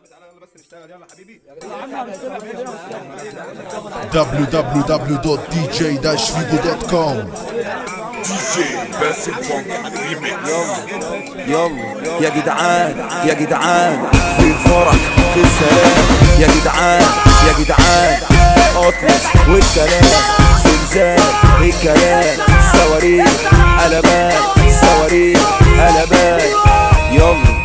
عم تعالى يلا بس نشتغل يلا حبيبي www.dj-figo.com يلا يا جدعان يا جدعان في الفرح في السلام يا جدعان يا جدعان اطلس والكلام زلزال الكلام صواريخ قلبان صواريخ قلبان يلا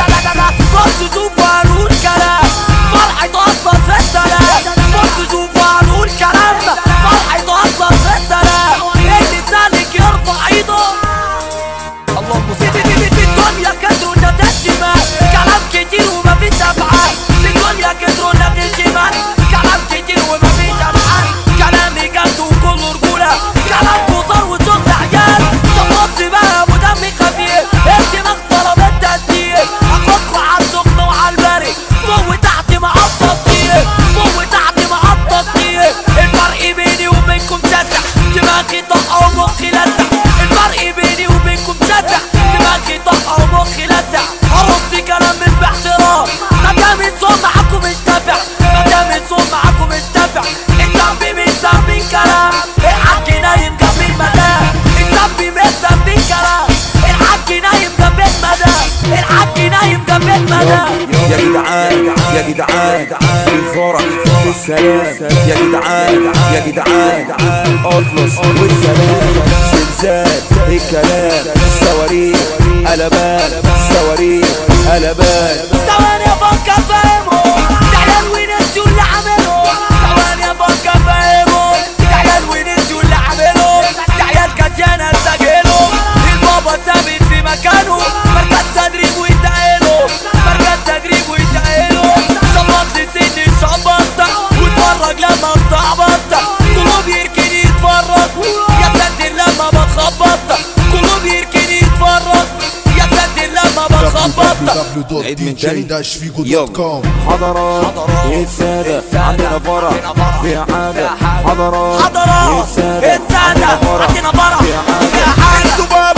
بص شوفوا قالوا الكلام فرحة أصلا في السلام بص شوفوا قالوا الكلام فرحة أصلا في السلام اللي سالك يرفع ايده اللهم صل في الدنيا كتروا الناس الشمال كلام كتير وما فيش أفعال في الدنيا كتروا الناس الشمال كلام كتير وما فيش أفعال كلامي جد وكله رجولة كلام كتار وشغل عيال طب بص بقى أبو دمي خفيف الدماغ طلبت تدير أخدكوا على السخن وعلى البري فوق وتحت مع التطبيق فوق وتحت مع التطبيق الفرق بيني وبينكم شاسع دماغي طاقة ومخي لسع الفرق بيني وبينكم شاسع دماغي طاقة ومخي لسع أرص كلام مش باحترام ما دام الصوت معاكم مش نافع ما دام الصوت معاكم مش نافع الذنب مش ذنب الكلام الحق نايم جنب المدام الذنب مش ذنب الكلام الحق نايم جنب المدام الحق نايم جنب المدام يا جدعان يا جدعان في الفرح في السلام يا جدعان يا جدعان اطلس والسلام زلزال الكلام صواريخ قلبان صواريخ قلبان ثواني افكر فاهمهم ده عيال ونسيوا اللي عملهم ثواني افكر فاهمهم ده عيال ونسيوا اللي عملهم ده عيال كاتيانا سجلهم البابا ثابت في مكانه مركز تدريب ويتأهلهم مركز تدريب ويتأهلهم شبط لسن شبطة واتفرج لما بتعبط كله بيركني يتفرج يا ساتر لما بخبط كله بيركني يتفرج يا ساتر لما بخبط www.dj-figo.com حضرات السادة عندنا فرح في حاجة حضرات حضرات السادة السادة عندنا فرح في حاجة يا حاجة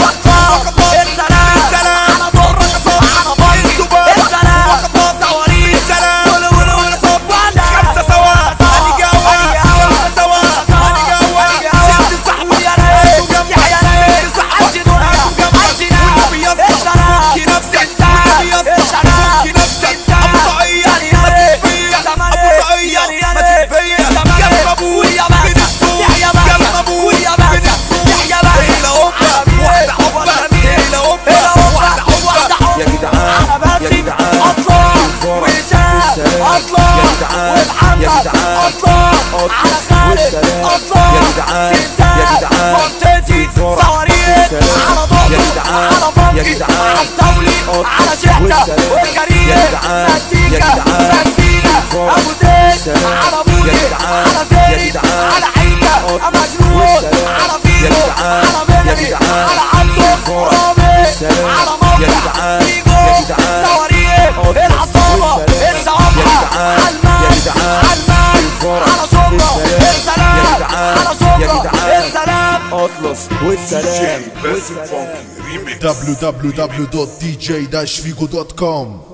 السلام على ضر على بيض السلام صواريخ ولو ولو ولو ولا خمسة سوا أدي جوا أدي سوا أدي جوا ست صاحبة يا ريت يا ريت عشي دنيا عشينا السلام السلام السلام يا جدعان يا جدعان اطلع الفرح وسام والسلام. اطلع يا جدعان ومحمد يا جدعان اطلع أطلع على خالد والسلام. اطلع يا جدعان ستات يا جدعان منطقتي الفرح صواريخ والسلام. على ضبط يا جدعان على يا بنكي جدعان على الدولي أطلع على شحتة والسلام. والكريم يا جدعان يا مزيكا جدعان مزيكا الفرح ابو زيد والسلام. على يا بودي جدعان على يا زيد جدعان على حيكة أطلع مجنون والسلام. على يا فيرو جدعان على يا ملكي جدعان على عبده الفرح رامي والسلام. على يا موقع جدعان فيجو يا جدعان صواريخ أطلع العصابة والسلام. الزعامة يا جدعان علمان يا جدعان علمان الفرح على شبرا والسلام. يا السلام جدعان على يا شبرا جدعان السلام اطلس والسلام www.dj-figo.com